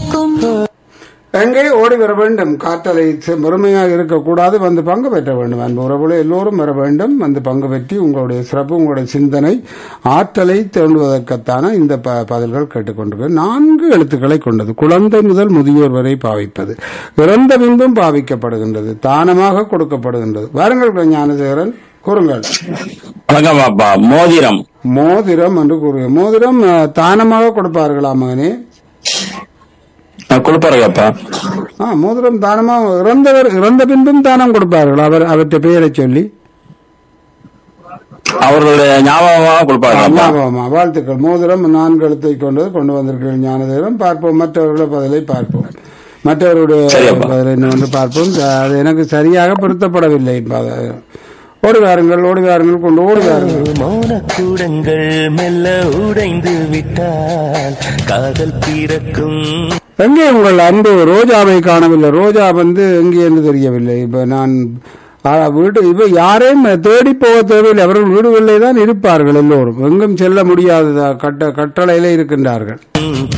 பிறக்கும் எங்கே ஓடி வர வேண்டும் காற்றலை முழுமையாக இருக்கக்கூடாது வந்து பங்கு பெற்ற வேண்டும் அன்பு உறவுகளை எல்லோரும் வர வேண்டும் வந்து பங்கு பெற்றி உங்களுடைய சிறப்பு உங்களுடைய சிந்தனை ஆற்றலை தோண்டுவதற்கத்தான இந்த ப- பதில்கள் கேட்டுக்கொண்டிருக்கிறது நான்கு எழுத்துக்களை கொண்டது குழந்தை முதல் முதியோர் வரை பாவிப்பது இறந்த பின்பும் பாவிக்கப்படுகின்றது தானமாக கொடுக்கப்படுகின்றது வாருங்கள் ஞானசேகரன் கூறுங்கள் வணக்கம் அப்பா மோதிரம் மோதிரம் என்று கூறுக மோதிரம் அஹ், தானமாக கொடுப்பார்களா மகனே கொடுப்பாருங்க அப்பா ஆ மோதிரம் தானமாக இறந்தவர் இறந்த பின்பும் தானம் கொடுப்பார்கள் அவர் அவற்றை பெயரை சொல்லி அவர்களுடைய ஞாபகமாக கொடுப்பாருங்க அப்பா ஞாபகமா வாழ்த்துக்கள் மோதிரம் நான்கு எழுத்தை கொண்டது கொண்டு வந்திருக்கிற ஞானதேவரம் பார்ப்போம் மற்றவர்களுடைய பதிலை பார்ப்போம் மற்றவருடைய சரி அப்பா. பதிலை இன்னும் வந்து பார்ப்போம் அது எனக்கு சரியாக பொருத்தப்படவில்லை பத- ஓடி வாருங்கள் ஓடி வாருங்கள் கொண்டு ஓடி வாருங்கள் மௌனக்கூடங்கள் மெல்ல உடைந்து விட்டால் காதல் பிறக்கும் எங்கே உங்கள் அன்பு ரோஜாவை காணவில்லை ரோஜா வந்து எங்கே என்று தெரியவில்லை இப்ப நான் ஆ, வீட்டு இப்ப யாரையும் தேடி போக தேவையில்லை அவர்கள் வீடுகளிலே தான் இருப்பார்கள் எல்லோரும் எங்கும் செல்ல முடியாத கட்ட கட்டளையிலே இருக்கின்றார்கள்